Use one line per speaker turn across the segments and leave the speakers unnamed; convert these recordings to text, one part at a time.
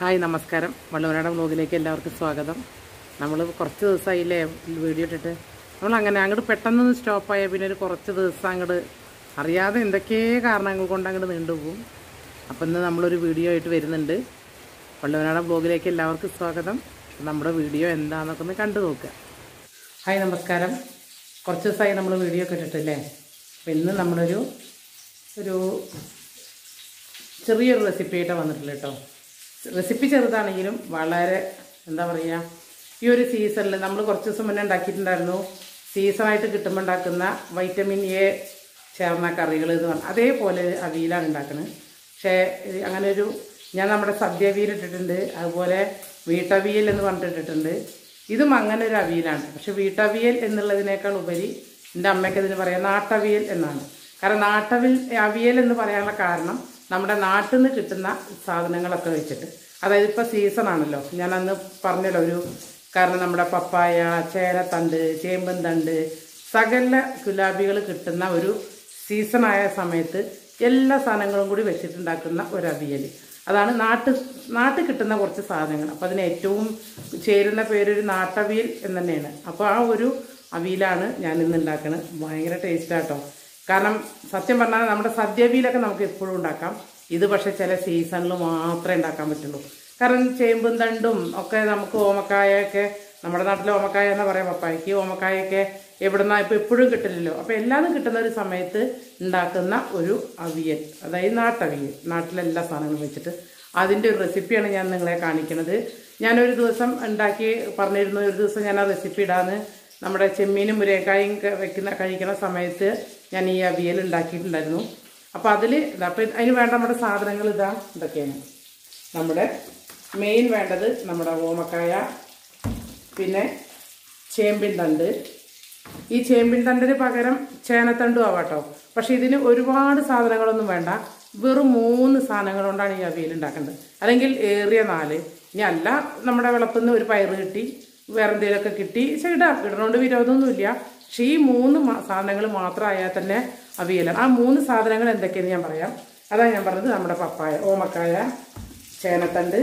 hi നമസ്കാരം വള്ളുവനാട വ്ലോഗിലേക്ക് എല്ലാവർക്കും സ്വാഗതം നമ്മൾ കുറച്ച് ദിവസമായില്ലേ വീഡിയോ ഇട്ടിട്ട് നമ്മൾ അങ്ങനെ അങ്ങോട്ട് പെട്ടെന്നൊന്ന് സ്റ്റോപ്പായ പിന്നെ ഒരു കുറച്ച് ദിവസം അങ്ങോട്ട് അറിയാതെ എന്തൊക്കെ കാരണങ്ങൾ കൊണ്ട് അങ്ങോട്ട് നീണ്ടുപോകും അപ്പം ഇന്ന് നമ്മളൊരു വീഡിയോ ആയിട്ട് വരുന്നുണ്ട് വള്ളുവനാട വ്ലോഗിലേക്ക് എല്ലാവർക്കും സ്വാഗതം നമ്മുടെ വീഡിയോ എന്താണെന്നൊക്കെ ഒന്ന് കണ്ടു നോക്കുക ഹായ് നമസ്കാരം കുറച്ച് ദിവസമായി നമ്മൾ വീഡിയോ ഒക്കെ ഇട്ടിട്ടില്ലേ അപ്പം ഇന്ന് നമ്മളൊരു ഒരു ചെറിയൊരു റെസിപ്പി ആയിട്ടാണ് വന്നിട്ടുള്ളത് കേട്ടോ റെസിപ്പി ചെറുതാണെങ്കിലും വളരെ എന്താ പറയുക ഈ ഒരു സീസണിൽ നമ്മൾ കുറച്ച് ദിവസം മുന്നേ ഉണ്ടാക്കിയിട്ടുണ്ടായിരുന്നു സീസണായിട്ട് കിട്ടുമ്പോൾ ഉണ്ടാക്കുന്ന വൈറ്റമിൻ എ ചേർന്ന കറികൾ എന്ന് പറഞ്ഞാൽ അതേപോലെ അവിയലാണ് ഉണ്ടാക്കുന്നത് പക്ഷേ ഇത് അങ്ങനെ ഒരു ഞാൻ നമ്മുടെ സദ്യ അവിയൽ ഇട്ടിട്ടുണ്ട് അതുപോലെ വീട്ടവിയൽ എന്ന് പറഞ്ഞിട്ടിട്ടുണ്ട് ഇതും അങ്ങനെ ഒരു അവിയലാണ് പക്ഷെ വീട്ടവിയൽ എന്നുള്ളതിനേക്കാൾ ഉപരി എൻ്റെ അമ്മയ്ക്ക് ഇതിന് പറയാം നാട്ടവിയൽ എന്നാണ് കാരണം നാട്ടവിൽ അവിയൽ എന്ന് പറയാനുള്ള കാരണം നമ്മുടെ നാട്ടിൽ നിന്ന് കിട്ടുന്ന സാധനങ്ങളൊക്കെ വെച്ചിട്ട് അതായത് ഇപ്പോൾ സീസൺ ആണല്ലോ ഞാൻ അന്ന് പറഞ്ഞല്ലോ ഒരു കാരണം നമ്മുടെ പപ്പായ ചേരത്തണ്ട് ചേമ്പൻ തണ്ട് സകല ഗുലാബികൾ കിട്ടുന്ന ഒരു സീസണായ സമയത്ത് എല്ലാ സാധനങ്ങളും കൂടി വെച്ചിട്ടുണ്ടാക്കുന്ന ഒരു അവിയൽ അതാണ് നാട്ട് നാട്ടിൽ കിട്ടുന്ന കുറച്ച് സാധനങ്ങൾ അപ്പോൾ അതിന് ഏറ്റവും ചേരുന്ന പേരൊരു നാട്ടവിയൽ എന്ന് തന്നെയാണ് അപ്പോൾ ആ ഒരു അവിയലാണ് ഞാൻ ഇന്ന് ഉണ്ടാക്കുന്നത് ഭയങ്കര ടേസ്റ്റാട്ടോ കാരണം സത്യം പറഞ്ഞാൽ നമ്മുടെ സദ്യവിയിലൊക്കെ നമുക്ക് എപ്പോഴും ഉണ്ടാക്കാം ഇത് പക്ഷേ ചില സീസണിൽ മാത്രമേ ഉണ്ടാക്കാൻ പറ്റുള്ളൂ കാരണം ചേമ്പും തണ്ടും ഒക്കെ നമുക്ക് ഓമക്കായൊക്കെ നമ്മുടെ നാട്ടിലെ ഓമക്കായ എന്ന് പറയാം പപ്പായക്ക് ഓമക്കായൊക്കെ എവിടുന്ന ഇപ്പോൾ എപ്പോഴും കിട്ടില്ലല്ലോ അപ്പോൾ എല്ലാതും കിട്ടുന്ന ഒരു സമയത്ത് ഉണ്ടാക്കുന്ന ഒരു അവിയൽ അതായത് നാട്ടവിയൽ നാട്ടിലെല്ലാ സാധനങ്ങളും വെച്ചിട്ട് അതിൻ്റെ ഒരു റെസിപ്പിയാണ് ഞാൻ നിങ്ങളെ കാണിക്കുന്നത് ഞാനൊരു ദിവസം ഉണ്ടാക്കി പറഞ്ഞിരുന്നു ഒരു ദിവസം ഞാൻ ആ റെസിപ്പി ഇടാന്ന് നമ്മുടെ ചെമ്മീനും മുരേക്കായും ക- വെക്കുന്ന കഴിക്കുന്ന സമയത്ത് ഞാൻ ഈ അവിയൽ ഉണ്ടാക്കിയിട്ടുണ്ടായിരുന്നു അപ്പോൾ അതിൽ അപ്പോൾ അതിന് വേണ്ട നമ്മുടെ സാധനങ്ങൾ ഇതാ ഇതൊക്കെയാണ് നമ്മുടെ മെയിൻ വേണ്ടത് നമ്മുടെ ഓമക്കായ പിന്നെ ചേമ്പിൻ തണ്ട് ഈ ചേമ്പിൻ തണ്ടിന് പകരം ചേനത്തണ്ടും ആവാട്ടോ പക്ഷെ ഇതിന് ഒരുപാട് സാധനങ്ങളൊന്നും വേണ്ട വെറും മൂന്ന് സാധനങ്ങൾ കൊണ്ടാണ് ഈ അവിയൽ ഉണ്ടാക്കേണ്ടത് അല്ലെങ്കിൽ ഏറിയ നാല് ഇനി അല്ല നമ്മുടെ വിളപ്പിന്ന് ഒരു പയറ് കിട്ടി വേറെ എന്തെങ്കിലുമൊക്കെ കിട്ടി പക്ഷെ ഇടാം ഇടണോണ്ട് വിരോധമൊന്നുമില്ല പക്ഷെ ഈ മൂന്ന് സാധനങ്ങൾ മാത്രമായാൽ തന്നെ അവിയലാണ് ആ മൂന്ന് സാധനങ്ങൾ എന്തൊക്കെയെന്ന് ഞാൻ പറയാം അതാണ് ഞാൻ പറഞ്ഞത് നമ്മുടെ പപ്പായ ഓമക്കായ ചേനത്തണ്ട്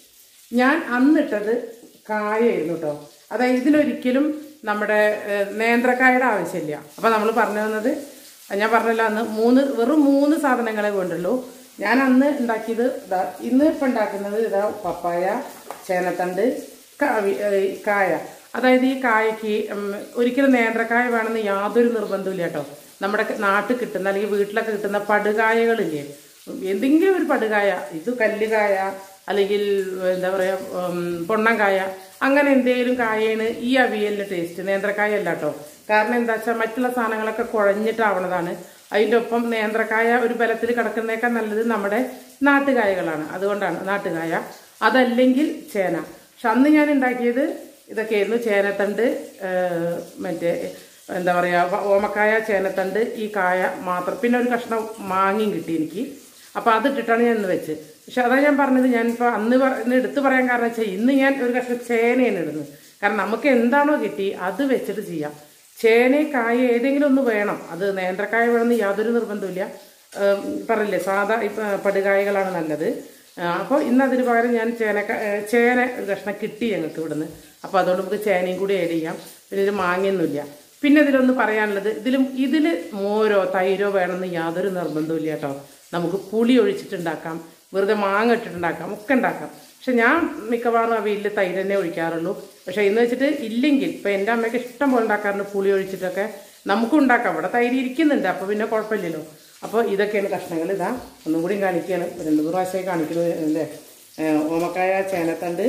ഞാൻ അന്നിട്ടത് കായായിരുന്നു കേട്ടോ അതായത് ഇതിലൊരിക്കലും നമ്മുടെ ഏഹ്, നേന്ത്രക്കായുടെ ആവശ്യമില്ല അപ്പം നമ്മൾ പറഞ്ഞു തന്നത് ഞാൻ പറഞ്ഞല്ലോ അന്ന് മൂന്ന് വെറും മൂന്ന് സാധനങ്ങളെ വേണ്ടുള്ളൂ ഞാൻ അന്ന് ഉണ്ടാക്കിയത് ഇതാ ഇന്ന് ഇപ്പം ഉണ്ടാക്കുന്നത് ഇതാ പപ്പായ ചേനത്തണ്ട് കാവി- ഏഹ്, കായ അതായത് ഈ കായക്ക് ഉം, ഒരിക്കലും നേന്ത്രക്കായ വേണമെന്ന് യാതൊരു നിർബന്ധമില്ല കേട്ടോ നമ്മുടെ നാട്ടിൽ കിട്ടുന്ന അല്ലെങ്കിൽ വീട്ടിലൊക്കെ കിട്ടുന്ന പടുകായകളില്ലേ എന്തെങ്കിലും ഒരു പടുകായ ഇത് കല്ലുകായ അല്ലെങ്കിൽ എന്താ പറയുക പൊണ്ണങ്കായ അങ്ങനെ എന്തെങ്കിലും കായയാണ് ഈ അവിയലിൻ്റെ ടേസ്റ്റ് നേന്ത്രക്കായ അല്ല കേട്ടോ കാരണം എന്താ വെച്ചാൽ മറ്റുള്ള സാധനങ്ങളൊക്കെ കുഴഞ്ഞിട്ടാവണതാണ് അതിൻ്റെ ഒപ്പം നേന്ത്രക്കായ ഒരു ബലത്തിൽ കിടക്കുന്നേക്കാൾ നല്ലത് നമ്മുടെ നാട്ടുകായകളാണ് അതുകൊണ്ടാണ് നാട്ടുകായ അതല്ലെങ്കിൽ ചേന പക്ഷെ അന്ന് ഞാൻ ഉണ്ടാക്കിയത് ഇതൊക്കെയായിരുന്നു ചേനത്തണ്ട് ഏഹ്, മറ്റേ എന്താ പറയുക ഓമക്കായ ചേനത്തണ്ട് ഈ കായ മാത്രം പിന്നെ ഒരു കഷ്ണം മാങ്ങയും കിട്ടി എനിക്ക് അപ്പോൾ അതിട്ടിട്ടാണ് ഞാൻ ഇന്ന് വെച്ച് പക്ഷെ അതാ ഞാൻ പറഞ്ഞത് ഞാനിപ്പോൾ അന്ന് പറ- ഇന്ന് എടുത്തു പറയാൻ കാരണം വെച്ചാൽ ഇന്ന് ഞാൻ ഒരു കഷ്ണം ചേനയാണ് ഇടുന്നത് കാരണം നമുക്ക് എന്താണോ കിട്ടി അത് വെച്ചിട്ട് ചെയ്യാം ചേന കായ ഏതെങ്കിലും ഒന്ന് വേണം അത് നേന്ത്രക്കായ വേണമെന്ന് യാതൊരു നിർബന്ധമില്ല ഏം, പറഞ്ഞില്ലേ സാധാ ഇപ്പം പടുകായകളാണ് നല്ലത് അപ്പോൾ ഇന്ന് അതിന് പകരം ഞാൻ ചേന ചേന ഒരു കഷ്ണം കിട്ടി ഞങ്ങൾക്ക് ഇവിടുന്ന് അപ്പോൾ അതുകൊണ്ട് നമുക്ക് ചേനയും കൂടി ആഡ് ചെയ്യാം പിന്നെ ഇത് മാങ്ങയൊന്നുമില്ല പിന്നെ ഇതിലൊന്ന് പറയാനുള്ളത് ഇതിലും ഇതിൽ മോരോ തൈരോ വേണമെന്ന് യാതൊരു നിർബന്ധമില്ല കേട്ടോ നമുക്ക് പുളി ഒഴിച്ചിട്ടുണ്ടാക്കാം വെറുതെ മാങ്ങ ഇട്ടിട്ടുണ്ടാക്കാം ഒക്കെ ഉണ്ടാക്കാം പക്ഷെ ഞാൻ മിക്കവാറും അവയിൽ തൈര് തന്നെ ഒഴിക്കാറുള്ളൂ പക്ഷെ ഇന്ന് വെച്ചിട്ട് ഇല്ലെങ്കിൽ ഇപ്പം എൻ്റെ അമ്മയ്ക്ക് ഇഷ്ടം പോലെ ഉണ്ടാക്കാറുണ്ട് പുളി ഒഴിച്ചിട്ടൊക്കെ നമുക്കും ഉണ്ടാക്കാം അവിടെ തൈര് ഇരിക്കുന്നുണ്ട് അപ്പോൾ പിന്നെ കുഴപ്പമില്ലല്ലോ അപ്പോൾ ഇതൊക്കെയാണ് കഷ്ണങ്ങൾ ഇതാ ഒന്നും കൂടി കാണിക്കുകയാണ് രണ്ട് മൂന്ന് പ്രാവശ്യമായി കാണിക്കുന്നത് അല്ലേ ഏഹ് ഓമക്കായ ചേനത്തണ്ട്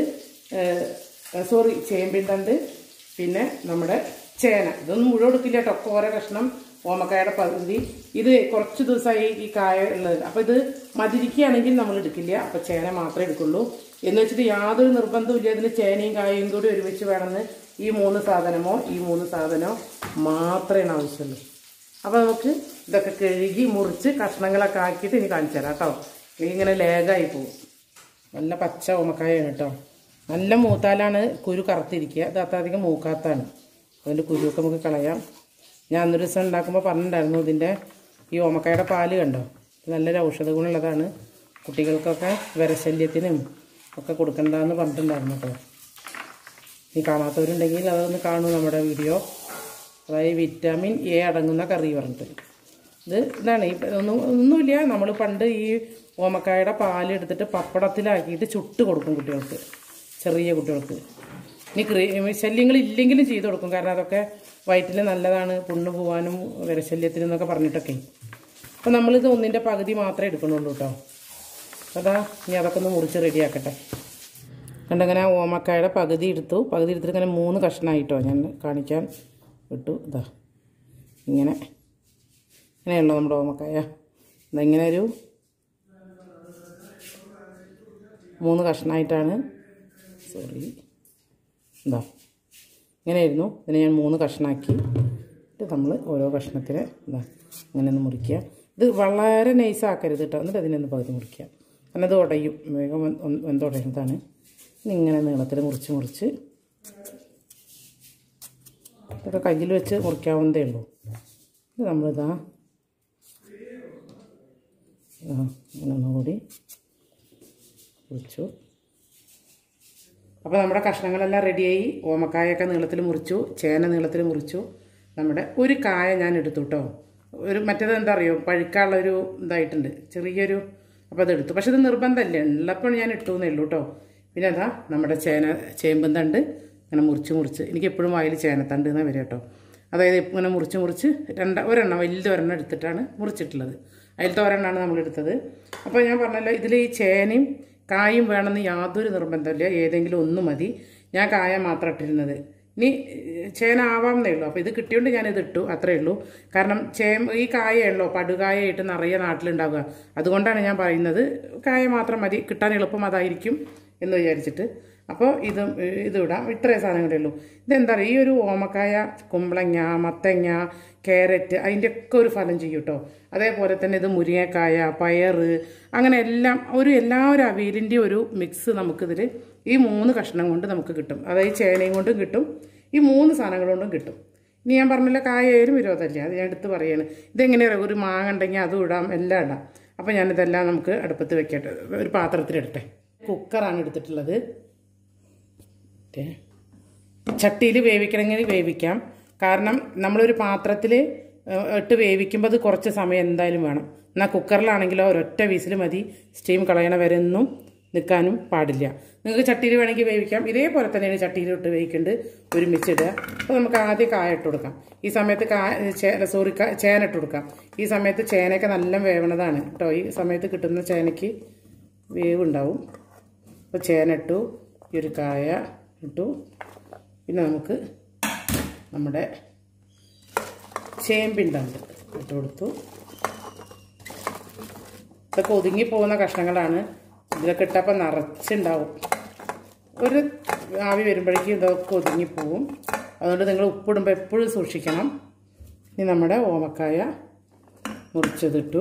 ഏഹ് സോറി ചേമ്പിൻ തണ്ട് പിന്നെ നമ്മുടെ ചേന ഇതൊന്നും മുഴുവൻ എടുക്കില്ല കേട്ടോ ഒക്കെ ഓരോ കഷ്ണം ഓമക്കായുടെ പകുതി ഇത് കുറച്ച് ദിവസമായി ഈ കായ ഉള്ളത് അപ്പോൾ ഇത് മതിരിക്കുകയാണെങ്കിൽ നമ്മൾ എടുക്കില്ല അപ്പോൾ ചേന മാത്രമേ എടുക്കുള്ളൂ എന്ന് വെച്ചിട്ട് യാതൊരു നിർബന്ധമില്ല ഇതിന് ചേനയും കായയും കൂടി ഒരുമിച്ച് വേണമെന്ന് ഈ മൂന്ന് സാധനമോ ഈ മൂന്ന് സാധനമോ മാത്രമേ ആവശ്യമുള്ളൂ അപ്പോൾ നമുക്ക് ഇതൊക്കെ കഴുകി മുറിച്ച് കഷ്ണങ്ങളൊക്കെ ആക്കിയിട്ട് ഇനി കാണിച്ചു തരാം കേട്ടോ അല്ലെങ്കിൽ ഇങ്ങനെ ലേഗായി പോകും നല്ല പച്ച ഓമക്കായാണ് കേട്ടോ നല്ല മൂത്താലാണ് കുരു കറുത്തിരിക്കുക ഇത് അത്രയധികം മൂക്കാത്താണ് അതിൻ്റെ കുരുവൊക്കെ നമുക്ക് കളയാം ഞാൻ അന്നൊരു ദിവസം ഉണ്ടാക്കുമ്പോൾ പറഞ്ഞിട്ടുണ്ടായിരുന്നു ഇതിൻ്റെ ഈ ഓമക്കായുടെ പാല് കണ്ടോ ഇത് നല്ലൊരു ഔഷധ ഗുണമുള്ളതാണ് കുട്ടികൾക്കൊക്കെ വിരശല്യത്തിനും ഒക്കെ കൊടുക്കണ്ടെന്ന് പറഞ്ഞിട്ടുണ്ടായിരുന്നു കേട്ടോ ഈ കാണാത്തവരുണ്ടെങ്കിൽ അതൊന്ന് കാണൂ നമ്മുടെ വീഡിയോ അതായത് വിറ്റാമിൻ എ അടങ്ങുന്ന കറി പറഞ്ഞിട്ട് ഇത് ഇതാണ് ഈ ഒന്നും ഒന്നുമില്ല നമ്മൾ പണ്ട് ഈ ഓമക്കായുടെ പാലെടുത്തിട്ട് പപ്പടത്തിലാക്കിയിട്ട് ചുട്ട് കൊടുക്കും കുട്ടികൾക്ക് ചെറിയ കുട്ടികൾക്ക് ഇനി ക്രീ ശല്യങ്ങൾ ഇല്ലെങ്കിലും ചെയ്ത് കൊടുക്കും കാരണം അതൊക്കെ വയറ്റിൽ നല്ലതാണ് പുണ്ണ് പോവാനും വിരശല്യത്തിനെന്നൊക്കെ പറഞ്ഞിട്ടൊക്കെ അപ്പോൾ നമ്മളിത് ഒന്നിൻ്റെ പകുതി മാത്രമേ എടുക്കണുള്ളൂ കേട്ടോ അതാ ഇനി അതൊക്കെ ഒന്ന് മുറിച്ച് റെഡിയാക്കട്ടെ കണ്ടങ്ങനെ ഓമക്കായുടെ പകുതി എടുത്തു പകുതി എടുത്തിട്ട് ഇങ്ങനെ മൂന്ന് കഷ്ണമായിട്ടോ ഞാൻ കാണിക്കാൻ വിട്ടു ഇതാ ഇങ്ങനെ ഇങ്ങനെയുള്ളൂ നമ്മുടെ ഓമക്കായ ഇതാ ഇങ്ങനെ ഒരു മൂന്ന് കഷ്ണമായിട്ടാണ് സോറി എന്താ ഇങ്ങനെയായിരുന്നു ഇതിനെ ഞാൻ മൂന്ന് കഷ്ണാക്കി എന്നിട്ട് നമ്മൾ ഓരോ കഷ്ണത്തിന് ഇതാ ഇങ്ങനെ ഒന്ന് മുറിക്കുക ഇത് വളരെ നൈസാക്കരുത് കേട്ടോ എന്നിട്ട് അതിനൊന്ന് പകുതി മുറിക്കുക കാരണം അത് ഉടയും വേഗം എന്തുടയുന്നതാണ് ഇങ്ങനെ നീളത്തിൽ മുറിച്ച് മുറിച്ച് ഇതൊക്കെ കയ്യിൽ വെച്ച് മുറിക്കാവുന്നതേ ഉള്ളൂ ഇത് നമ്മളിതാ ആ ഇങ്ങനെ ഒന്നുകൂടി മുറിച്ചു അപ്പോൾ നമ്മുടെ കഷ്ണങ്ങളെല്ലാം റെഡിയായി ഓമക്കായൊക്കെ നീളത്തിൽ മുറിച്ചു ചേന നീളത്തിൽ മുറിച്ചു നമ്മുടെ ഒരു കായ ഞാൻ എടുത്തു കേട്ടോ ഒരു മറ്റേത് എന്താ അറിയോ പഴുക്കാനുള്ളൊരു ഇതായിട്ടുണ്ട് ചെറിയൊരു അപ്പോൾ അതെടുത്തു പക്ഷെ ഇത് നിർബന്ധമല്ലേ ഉള്ളപ്പോൾ ഞാൻ ഇട്ടു എന്നേ ഉള്ളൂ കേട്ടോ പിന്നെ അതാ നമ്മുടെ ചേന ചേമ്പും തണ്ട് ഇങ്ങനെ മുറിച്ച് മുറിച്ച് എനിക്ക് എപ്പോഴും വായിൽ ചേനത്തണ്ട് എന്നാണ് വരിക കേട്ടോ അതായത് ഇങ്ങനെ മുറിച്ച് മുറിച്ച് രണ്ട് ഒരെണ്ണം വലിയ ഒരെണ്ണം എടുത്തിട്ടാണ് മുറിച്ചിട്ടുള്ളത് അതിലത്തെ ഒരെണ്ണമാണ് നമ്മൾ എടുത്തത് അപ്പോൾ ഞാൻ പറഞ്ഞല്ലോ ഇതിൽ ഈ ചേനയും കായും വേണമെന്ന് യാതൊരു നിർബന്ധമില്ല ഏതെങ്കിലും ഒന്ന് മതി ഞാൻ കായ മാത്രം ഇട്ടിരുന്നത് ഇനി ഏഹ്, ചേന ആവാമെന്നേ ഉള്ളൂ അപ്പോൾ ഇത് കിട്ടിയോണ്ട് ഞാനിത് ഇട്ടു അത്രയേ ഉള്ളൂ കാരണം ചേ ഈ കായയുള്ളൂ പടുകായായിട്ട് നിറയെ നാട്ടിലുണ്ടാവുക അതുകൊണ്ടാണ് ഞാൻ പറയുന്നത് കായ മാത്രം മതി കിട്ടാൻ എളുപ്പം അതായിരിക്കും എന്ന് വിചാരിച്ചിട്ട് അപ്പോൾ ഇത് ഇത് ഇടാം ഇത്രയും സാധനങ്ങളേ ഉള്ളൂ ഇതെന്താ പറയുക ഈ ഒരു ഓമക്കായ കുമ്പളങ്ങ മത്തങ്ങ ക്യാരറ്റ് അതിൻ്റെയൊക്കെ ഒരു ഫലം ചെയ്യും കേട്ടോ അതേപോലെ തന്നെ ഇത് മുരിങ്ങക്കായ പയറ് അങ്ങനെ എല്ലാം ഒരു എല്ലാ ഒരു അവിയലിൻ്റെ ഒരു മിക്സ് നമുക്കിതിൽ ഈ മൂന്ന് കഷ്ണം കൊണ്ട് നമുക്ക് കിട്ടും അതായത് ചേനയും കൊണ്ടും കിട്ടും ഈ മൂന്ന് സാധനങ്ങൾ കൊണ്ടും കിട്ടും ഇനി ഞാൻ പറഞ്ഞില്ല കായായാലും വിരോധമില്ല അത് ഞാൻ എടുത്ത് പറയാണ് ഇതെങ്ങനെയാണ് ഒരു മാങ്ങ ഉണ്ടെങ്കിൽ അതും ഇടാം എല്ലാം ഇടാം അപ്പോൾ ഞാനിതെല്ലാം നമുക്ക് അടുപ്പത്ത് വെക്കട്ടെ ഒരു പാത്രത്തിലിടട്ടെ കുക്കറാണ് എടുത്തിട്ടുള്ളത് മറ്റേ ചട്ടിയിൽ വേവിക്കണമെങ്കിൽ വേവിക്കാം കാരണം നമ്മളൊരു പാത്രത്തിൽ ഇട്ട് വേവിക്കുമ്പോൾ അത് കുറച്ച് സമയം എന്തായാലും വേണം എന്നാൽ കുക്കറിലാണെങ്കിലോ ഒരൊറ്റ വിസിൽ മതി സ്റ്റീം കളയണ വരെ ഒന്നും നിൽക്കാനും പാടില്ല നിങ്ങൾക്ക് ചട്ടിയിൽ വേണമെങ്കിൽ വേവിക്കാം ഇതേപോലെ തന്നെയാണ് ചട്ടിയിൽ ഇട്ട് വേവിക്കേണ്ടത് ഒരുമിച്ച് ഇടുക അപ്പോൾ നമുക്ക് ആദ്യം കായ ഇട്ട് കൊടുക്കാം ഈ സമയത്ത് കാ ചേ സോറി കാ ചേന ഇട്ട് കൊടുക്കാം ഈ സമയത്ത് ചേനയൊക്കെ നല്ല വേവണതാണ് കേട്ടോ ഈ സമയത്ത് കിട്ടുന്ന ചേനയ്ക്ക് വേവ് ഉണ്ടാവും അപ്പോൾ ചേന ഇട്ടു ഈ ഒരു കായ ഇട്ടു പിന്നെ നമുക്ക് നമ്മുടെ ചേമ്പിണ്ടുണ്ട് ഇട്ട് കൊടുത്തു ഇതൊക്കെ ഒതുങ്ങി പോകുന്ന കഷ്ണങ്ങളാണ് ഇതിലൊക്കെ ഇട്ടപ്പോൾ നിറച്ചുണ്ടാവും ഒരു ആവി വരുമ്പോഴേക്കും ഇതൊക്കെ ഒതുങ്ങിപ്പോവും അതുകൊണ്ട് നിങ്ങൾ ഉപ്പിടുമ്പോൾ എപ്പോഴും സൂക്ഷിക്കണം ഇനി നമ്മുടെ ഓമക്കായ മുറിച്ചതിട്ടു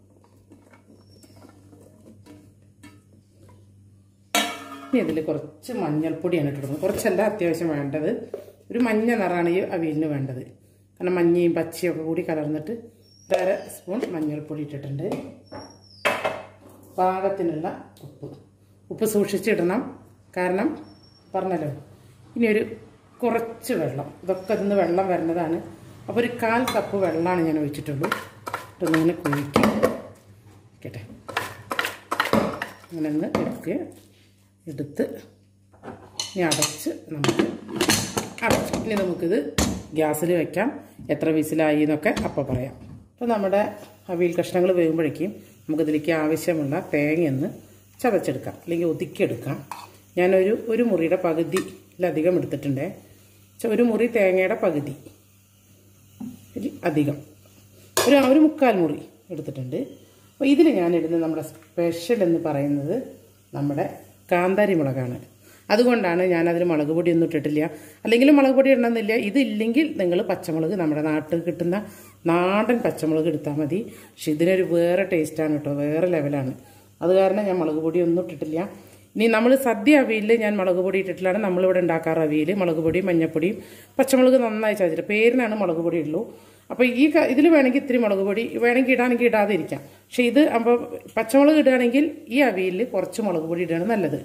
ഇനി ഇതിൽ കുറച്ച് മഞ്ഞൾപ്പൊടിയാണ് ഇട്ട് കൊടുക്കുന്നത് കുറച്ചല്ല അത്യാവശ്യം വേണ്ടത് ഒരു മഞ്ഞ നിറമാണ് ഈ അവിയലിന് വേണ്ടത് കാരണം മഞ്ഞയും പച്ചയും ഒക്കെ കൂടി കലർന്നിട്ട് ഒരു അര സ്പൂൺ മഞ്ഞൾപ്പൊടി ഇട്ടിട്ടുണ്ട് പാകത്തിനുള്ള ഉപ്പ് ഉപ്പ് സൂക്ഷിച്ചിടണം കാരണം പറഞ്ഞല്ലോ ഇനി ഒരു കുറച്ച് വെള്ളം ഇതൊക്കെ ഇതിന്ന് വെള്ളം വരുന്നതാണ് അപ്പോൾ ഒരു കാൽ കപ്പ് വെള്ളമാണ് ഞാൻ ഒഴിച്ചിട്ടുള്ളൂ ഇതൊന്നിങ്ങനെ കുഴിക്കും കേട്ടെ അങ്ങനെ ഒന്ന് എടുക്കുക എടുത്ത് ഇനി അടച്ച് നമുക്ക് അടച്ചു ഇനി നമുക്കിത് ഗ്യാസിൽ വെക്കാം എത്ര വിസിലായി എന്നൊക്കെ അപ്പോൾ പറയാം അപ്പോൾ നമ്മുടെ അവിയൽ കഷ്ണങ്ങൾ വേകുമ്പോഴേക്കും നമുക്കിതിലേക്ക് ആവശ്യമുള്ള തേങ്ങയൊന്ന് ചതച്ചെടുക്കാം അല്ലെങ്കിൽ ഒതുക്കിയെടുക്കാം ഞാനൊരു ഒരു മുറിയുടെ പകുതിയിലധികം എടുത്തിട്ടുണ്ട് ച- ഒരു മുറി തേങ്ങയുടെ പകുതി ഒരു അധികം ഒരു ഒരു മുക്കാൽ മുറി എടുത്തിട്ടുണ്ട് അപ്പോൾ ഇതിൽ ഞാനിടുന്നത് നമ്മുടെ സ്പെഷ്യൽ എന്ന് പറയുന്നത് നമ്മുടെ കാന്താരി മുളകാണ് അതുകൊണ്ടാണ് ഞാനതിൽ മുളക് പൊടി ഒന്നും ഇട്ടിട്ടില്ല അല്ലെങ്കിൽ മുളക് പൊടി ഇടണമെന്നില്ല ഇതില്ലെങ്കിൽ നിങ്ങൾ പച്ചമുളക് നമ്മുടെ നാട്ടിൽ കിട്ടുന്ന നാടൻ പച്ചമുളക് എടുത്താൽ മതി പക്ഷെ ഇതിനൊരു വേറെ ടേസ്റ്റാണ് കേട്ടോ വേറെ ലെവലാണ് അത് കാരണം ഞാൻ മുളക് പൊടി ഒന്നും ഇട്ടിട്ടില്ല ഇനി നമ്മൾ സദ്യ അവിയലിൽ ഞാൻ മുളക് പൊടി ഇട്ടിട്ടില്ലാണ് നമ്മളിവിടെ ഉണ്ടാക്കാറ് അവിയൽ മുളക് പൊടിയും മഞ്ഞപ്പൊടിയും പച്ചമുളക് നന്നായി ചതച്ചിട്ട് പേരിനാണ് മുളക് പൊടി ഉള്ളൂ അപ്പോൾ ഈ ഇതിൽ വേണമെങ്കിൽ ഇത്തിരി മുളക് പൊടി വേണമെങ്കിൽ ഇടാണെങ്കിൽ ഇടാതെ ഇരിക്കാം പക്ഷേ ഇത് അപ്പോൾ പച്ചമുളക് ഇടുകയാണെങ്കിൽ ഈ അവിയലിൽ കുറച്ച് മുളക് പൊടി ഇടുകയാണ് നല്ലത്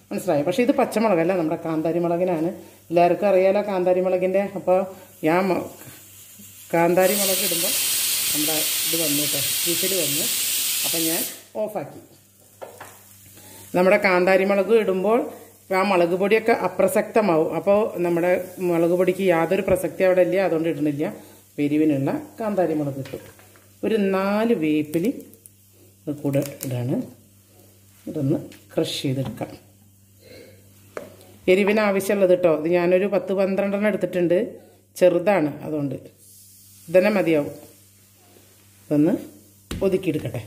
മനസ്സിലായോ പക്ഷേ ഇത് പച്ചമുളകല്ല നമ്മുടെ കാന്താരി മുളകിനാണ് എല്ലാവർക്കും അറിയാലോ കാന്താരി മുളകിൻ്റെ അപ്പോൾ ഞാൻ മ- കാന്താരി മുളക് ഇടുമ്പോൾ നമ്മുടെ ഇത് വന്നു കേട്ടോ വിസിൽ വന്നു അപ്പം ഞാൻ ഓഫാക്കി നമ്മുടെ കാന്താരി മുളക് ഇടുമ്പോൾ ആ മുളക് പൊടിയൊക്കെ അപ്രസക്തമാവും അപ്പോൾ നമ്മുടെ മുളക് പൊടിക്ക് യാതൊരു പ്രസക്തി അവിടെ ഇല്ല അതുകൊണ്ട് ഇടുന്നില്ല എരിവിനുള്ള കാന്താരി മുളക് ഇട്ടു ഒരു നാല് വേപ്പിലി ഇത് കൂടെ ഇടാണ് ഇതൊന്ന് ക്രഷ് ചെയ്തെടുക്കാം എരിവിന് ആവശ്യമുള്ളത് കേട്ടോ ഇത് ഞാനൊരു പത്ത് പന്ത്രണ്ടെണ്ണം എടുത്തിട്ടുണ്ട് ചെറുതാണ് അതുകൊണ്ട് ഇതന്നെ മതിയാവും ഇതൊന്ന് ഒതുക്കിയെടുക്കട്ടെ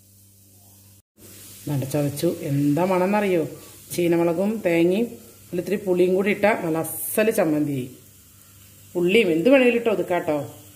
നല്ല ചതച്ചു എന്താ മണമെന്നറിയോ ചീനമുളകും തേങ്ങയും ഇതിലിത്തിരി പുളിയും കൂടി ഇട്ടാൽ നല്ല അസല് ചമ്മന്തി ഉള്ളിയും എന്ത് വേണമെങ്കിലും ഇട്ടോ ഒതുക്കാട്ടോ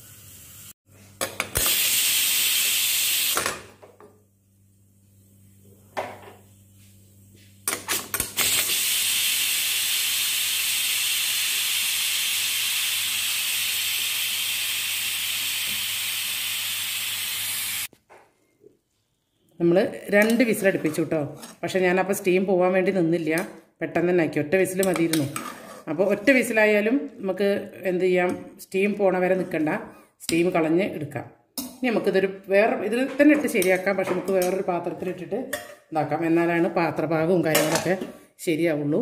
നമ്മൾ രണ്ട് വിസിലടുപ്പിച്ചു കേട്ടോ പക്ഷേ ഞാനപ്പോൾ സ്റ്റീം പോകാൻ വേണ്ടി നിന്നില്ല പെട്ടെന്ന് തന്നെ ആക്കി ഒറ്റ വിസിൽ മതിയിരുന്നു അപ്പോൾ ഒറ്റ വിസിലായാലും നമുക്ക് എന്ത് ചെയ്യാം സ്റ്റീം പോണ വരെ നിൽക്കണ്ട സ്റ്റീം കളഞ്ഞ് എടുക്കാം ഇനി നമുക്കിതൊരു വേറെ ഇതിൽ തന്നെ ഇട്ട് ശരിയാക്കാം പക്ഷെ നമുക്ക് വേറൊരു പാത്രത്തിലിട്ടിട്ട് ഇതാക്കാം എന്നാലാണ് പാത്രഭാഗവും കാര്യങ്ങളൊക്കെ ശരിയാവുള്ളൂ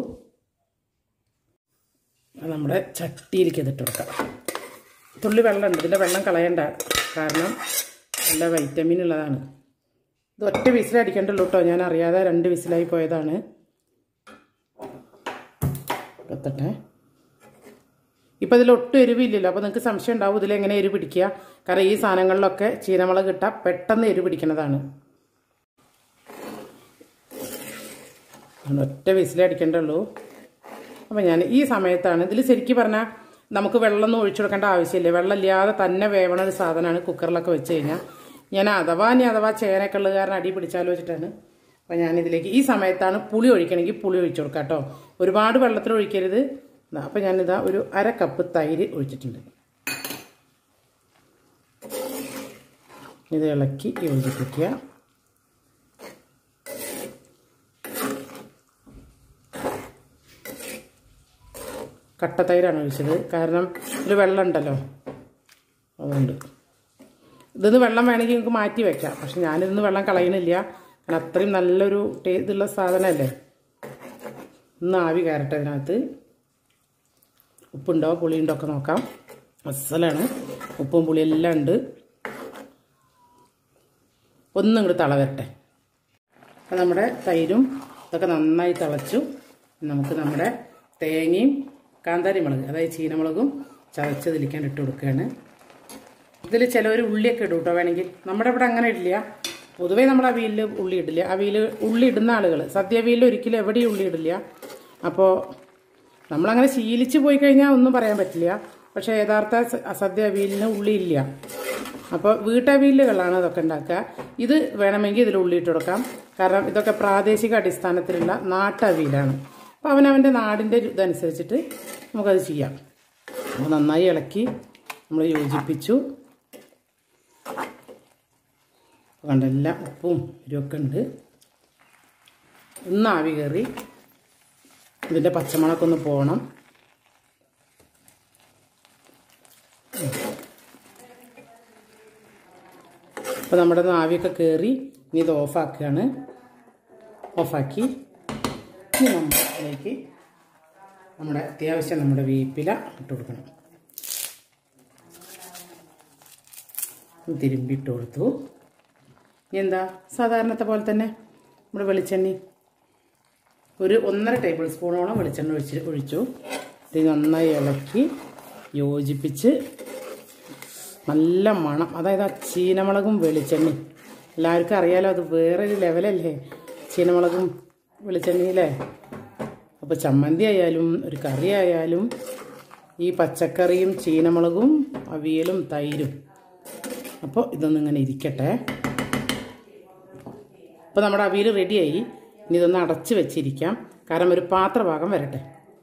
അത് നമ്മുടെ ചട്ടിയിലേക്ക് ഇതിട്ട് കൊടുക്കാം തുള്ളി വെള്ളമുണ്ട് ഇതിൻ്റെ വെള്ളം കളയണ്ട കാരണം നല്ല വൈറ്റമിൻ ഉള്ളതാണ് ഇത് ഒറ്റ വിസിലടിക്കണ്ടുള്ളൂ കേട്ടോ ഞാൻ അറിയാതെ രണ്ട് വിസിലായി പോയതാണ് എത്തട്ടെ ഇപ്പം ഇതിൽ ഒട്ടും എരിവില്ലല്ലോ അപ്പോൾ നിങ്ങൾക്ക് സംശയം ഉണ്ടാവും ഇതിലെങ്ങനെ എരിവ് പിടിക്കുക കാരണം ഈ സാധനങ്ങളിലൊക്കെ ചീനമുളക് ഇട്ടാൽ പെട്ടെന്ന് എരിവ് പിടിക്കുന്നതാണ് ഒറ്റ വിസിലടിക്കണ്ടുള്ളൂ അപ്പോൾ ഞാൻ ഈ സമയത്താണ് ഇതിൽ ശരിക്കും പറഞ്ഞാൽ നമുക്ക് വെള്ളമൊന്നും ഒഴിച്ചു കൊടുക്കേണ്ട ആവശ്യമില്ല വെള്ളമില്ലാതെ തന്നെ വേവണ ഒരു സാധനമാണ് കുക്കറിലൊക്കെ വെച്ച് കഴിഞ്ഞാൽ ഞാൻ അഥവാ ഇനി അഥവാ ചേനയൊക്കെ ഉള്ളത് കാരണം അടി പിടിച്ചാലോ വെച്ചിട്ടാണ് അപ്പോൾ ഞാനിതിലേക്ക് ഈ സമയത്താണ് പുളി ഒഴിക്കണമെങ്കിൽ പുളി ഒഴിച്ചു കൊടുക്കാം കേട്ടോ ഒരുപാട് വെള്ളത്തിൽ ഒഴിക്കരുത് അപ്പോൾ ഞാനിതാ ഒരു അര കപ്പ് തൈര് ഒഴിച്ചിട്ടുണ്ട് ഇത് ഇളക്കി യോജിപ്പിക്കുക കട്ടത്തൈരാണ് ഒഴിച്ചത് കാരണം ഇതിൽ വെള്ളം ഉണ്ടല്ലോ അതുകൊണ്ട് ഇതിന്ന് വെള്ളം വേണമെങ്കിൽ നിങ്ങൾക്ക് മാറ്റി വെക്കാം പക്ഷെ ഞാനിതിന്ന് വെള്ളം കളയണില്ല കാരണം അത്രയും നല്ലൊരു ടേ ഇതുള്ള സാധനമല്ലേ ഇന്ന് ആവി കയറട്ടെ ഇതിനകത്ത് ഉപ്പുണ്ടോ പുളിയുണ്ടോ ഒക്കെ നോക്കാം അസലാണ് ഉപ്പും പുളിയെല്ലാം ഉണ്ട് ഒന്നും ഇങ്ങോട്ട് തള വരട്ടെ അപ്പം നമ്മുടെ തൈരും ഇതൊക്കെ നന്നായി തിളച്ചു നമുക്ക് നമ്മുടെ തേങ്ങയും കാന്താരി മുളക് അതായത് ചീനമുളകും ചതച്ചതിലിക്കാൻ ഇട്ട് കൊടുക്കുകയാണ് ഇതിൽ ചിലവർ ഉള്ളിയൊക്കെ ഇടും കേട്ടോ വേണമെങ്കിൽ നമ്മുടെ ഇവിടെ അങ്ങനെ ഇടില്ല പൊതുവേ നമ്മൾ അവിയലിൽ ഉള്ളി ഇടില്ല അവിയൽ ഉള്ളി ഇടുന്ന ആളുകൾ സദ്യ അവിയലിൽ ഒരിക്കലും എവിടെയും ഉള്ളി ഇടില്ല അപ്പോൾ നമ്മളങ്ങനെ ശീലിച്ച് പോയി കഴിഞ്ഞാൽ ഒന്നും പറയാൻ പറ്റില്ല പക്ഷേ യഥാർത്ഥ സ- സദ്യ അവിയലിന് ഉള്ളി ഇല്ല അപ്പോൾ വീട്ടവിയലുകളാണ് ഇതൊക്കെ ഉണ്ടാക്കുക ഇത് വേണമെങ്കിൽ ഇതിൽ ഉള്ളി ഇട്ട് കൊടുക്കാം കാരണം ഇതൊക്കെ പ്രാദേശിക അടിസ്ഥാനത്തിലുള്ള നാട്ടവിയലാണ് അപ്പോൾ അവനവൻ്റെ നാടിൻ്റെ ഒരു ഇതനുസരിച്ചിട്ട് നമുക്കത് ചെയ്യാം അപ്പോൾ നന്നായി ഇളക്കി നമ്മൾ യോജിപ്പിച്ചു കണ്ട എല്ലാം ഉപ്പും എരിവൊക്കെ ഉണ്ട് ഒന്ന് ആവി കയറി ഇതിൻ്റെ പച്ചമണമൊക്കെ ഒന്ന് പോകണം അപ്പോൾ നമ്മുടെ ഒന്ന് ആവിയൊക്കെ കയറി ഇനി ഇത് ഓഫാക്കുകയാണ് ഓഫാക്കി ഇനി നമ്മൾ അതിലേക്ക് നമ്മുടെ അത്യാവശ്യം നമ്മുടെ വേപ്പില ഇട്ട് കൊടുക്കണം ഒന്ന് തിരുമ്പിട്ട് കൊടുത്തു ഇനി എന്താ സാധാരണത്തെ പോലെ തന്നെ നമ്മുടെ വെളിച്ചെണ്ണ ഒരു ഒന്നര ടേബിൾ സ്പൂണോളം വെളിച്ചെണ്ണ ഒഴിച്ച് ഒഴിച്ചു ഇത് നന്നായി ഇളക്കി യോജിപ്പിച്ച് നല്ല മണം അതായത് ആ ചീനമുളകും വെളിച്ചെണ്ണയും എല്ലാവർക്കും അറിയാലോ അത് വേറൊരു ലെവലല്ലേ ചീനമുളകും വെളിച്ചെണ്ണയില്ലേ അപ്പോൾ ചമ്മന്തി ആയാലും ഒരു കറി ആയാലും ഈ പച്ചക്കറിയും ചീനമുളകും അവിയലും തൈരും അപ്പോൾ ഇതൊന്നും ഇങ്ങനെ ഇരിക്കട്ടെ അപ്പോൾ നമ്മുടെ അവിയൽ റെഡിയായി ഇനി ഇതൊന്ന് അടച്ച് വെച്ചിരിക്കാം കാരണം ഒരു പാത്രഭാഗം വരട്ടെ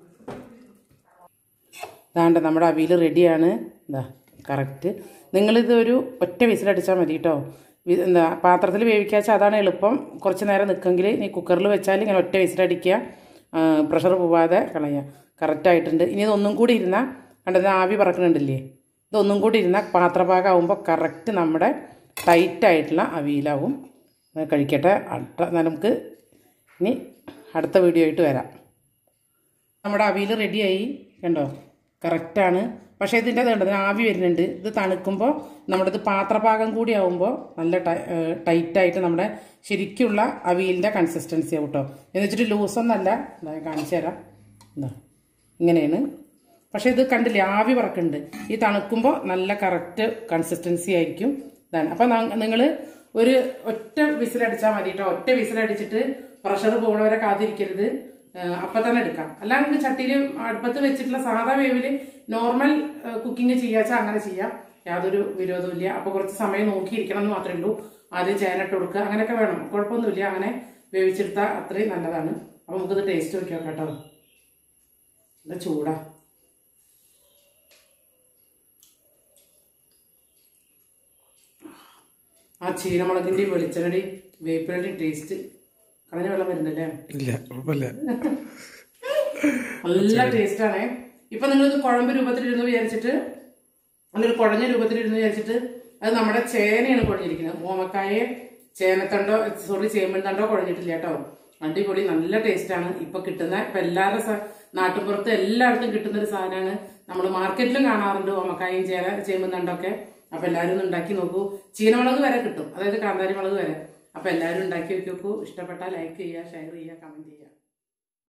ഇതാണ്ട് നമ്മുടെ അവിയൽ റെഡിയാണ് ഇതാ കറക്റ്റ് നിങ്ങളിത് ഒരു ഒറ്റ വിസിലടിച്ചാൽ മതി കേട്ടോ വി- എന്താ പാത്രത്തിൽ വേവിക്കാച്ചാൽ അതാണ് എളുപ്പം കുറച്ച് നേരം നിൽക്കെങ്കിൽ നീ കുക്കറിൽ വെച്ചാൽ ഇങ്ങനെ ഒറ്റ വിസിലടിക്കുക പ്രഷർ പോവാതെ കളയുക കറക്റ്റായിട്ടുണ്ട് ഇനി ഇതൊന്നും കൂടി ഇരുന്നാൽ കണ്ടത് ആവി പറക്കുന്നുണ്ടല്ലേ ഇതൊന്നും കൂടി ഇരുന്നാൽ പാത്രഭാഗമാകുമ്പോൾ കറക്റ്റ് നമ്മുടെ ടൈറ്റായിട്ടുള്ള അവിയലാവും അത് കഴിക്കട്ടെ അടുത്ത നമുക്ക് ഇനി അടുത്ത വീഡിയോ ആയിട്ട് വരാം നമ്മുടെ അവിയൽ റെഡിയായി കണ്ടോ കറക്റ്റാണ് പക്ഷേ ഇതിൻ്റെ കണ്ടോ ഇതിന് ആവി വരുന്നുണ്ട് ഇത് തണുക്കുമ്പോൾ നമ്മുടെ ഇത് പാത്രപാകം കൂടി ആവുമ്പോൾ നല്ല ടൈ- ഏഹ് ടൈറ്റായിട്ട് നമ്മുടെ ശരിക്കുള്ള അവിയലിൻ്റെ കൺസിസ്റ്റൻസി ആവും കേട്ടോ എന്ന് വെച്ചിട്ട് ലൂസൊന്നല്ല എന്താ ഞാൻ കാണിച്ചു തരാം എന്താ ഇങ്ങനെയാണ് പക്ഷേ ഇത് കണ്ടില്ലേ ആവി പറക്കുന്നുണ്ട് ഈ തണുക്കുമ്പോൾ നല്ല കറക്റ്റ് കൺസിസ്റ്റൻസി ആയിരിക്കും ഇതാണ് അപ്പം നിങ്ങൾ ഒരു ഒറ്റ വിസിലടിച്ചാൽ മതി കേട്ടോ ഒറ്റ വിസിലടിച്ചിട്ട് പ്രഷർ പോകണവരെ കാത്തിരിക്കരുത് ഏഹ് അപ്പം തന്നെ എടുക്കാം അല്ലാണ്ട് നിങ്ങൾ ചട്ടിയിൽ അടുപ്പത്ത് വെച്ചിട്ടുള്ള സാധാ വേവില് നോർമൽ കുക്കിംഗ് ചെയ്യാച്ചാൽ അങ്ങനെ ചെയ്യാം യാതൊരു വിരോധവും ഇല്ല അപ്പോൾ കുറച്ച് സമയം നോക്കിയിരിക്കണം എന്ന് മാത്രമേ ഉള്ളൂ ആദ്യം ചേനട്ട് കൊടുക്കുക അങ്ങനെയൊക്കെ വേണം കുഴപ്പമൊന്നുമില്ല അങ്ങനെ വേവിച്ചെടുത്താൽ അത്രയും നല്ലതാണ് അപ്പോൾ നമുക്കിത് ടേസ്റ്റ് നോക്കി നോക്കാം കേട്ടോ നല്ല ചൂടാ ആ ചീനമുളകിന്റെ വെളിച്ചെണ്ണടി വേപ്പിലടി ടേസ്റ്റ് കളഞ്ഞ വെള്ളം വരുന്നല്ലേ
ഇല്ല കുഴപ്പമില്ല
നല്ല ടേസ്റ്റ് ആണേ ഇപ്പൊ നിങ്ങൾ ഇത് കുഴമ്പ് രൂപത്തിലിരുന്ന് വിചാരിച്ചിട്ട് അങ്ങനെ കുഴഞ്ഞ രൂപത്തിലിരുന്ന് വിചാരിച്ചിട്ട് അത് നമ്മുടെ ചേനയാണ് കുഴഞ്ഞിരിക്കുന്നത് ഓമക്കായെ ചേനത്തണ്ടോ സോറി ചേമ്പൻ തണ്ടോ കുഴഞ്ഞിട്ടില്ല കേട്ടോ അടിപൊളി നല്ല ടേസ്റ്റ് ആണ് ഇപ്പൊ കിട്ടുന്ന ഇപ്പൊ എല്ലാവരുടെ സ- നാട്ടുപുറത്ത് എല്ലായിടത്തും കിട്ടുന്ന ഒരു സാധനമാണ് നമ്മൾ മാർക്കറ്റിലും കാണാറുണ്ട് ഓമക്കായും ചേന ചേമ്പൻ തണ്ടൊക്കെ അപ്പൊ എല്ലാവരും ഒന്ന് ഉണ്ടാക്കി നോക്കൂ ചീനമുളക് വരെ കിട്ടും അതായത് കാന്താരി മുളക് വരെ അപ്പൊ എല്ലാവരും ഉണ്ടാക്കി വെക്കൂ ഇഷ്ടപ്പെട്ടാൽ ലൈക്ക് ചെയ്യുക ഷെയർ ചെയ്യുക കമന്റ് ചെയ്യുക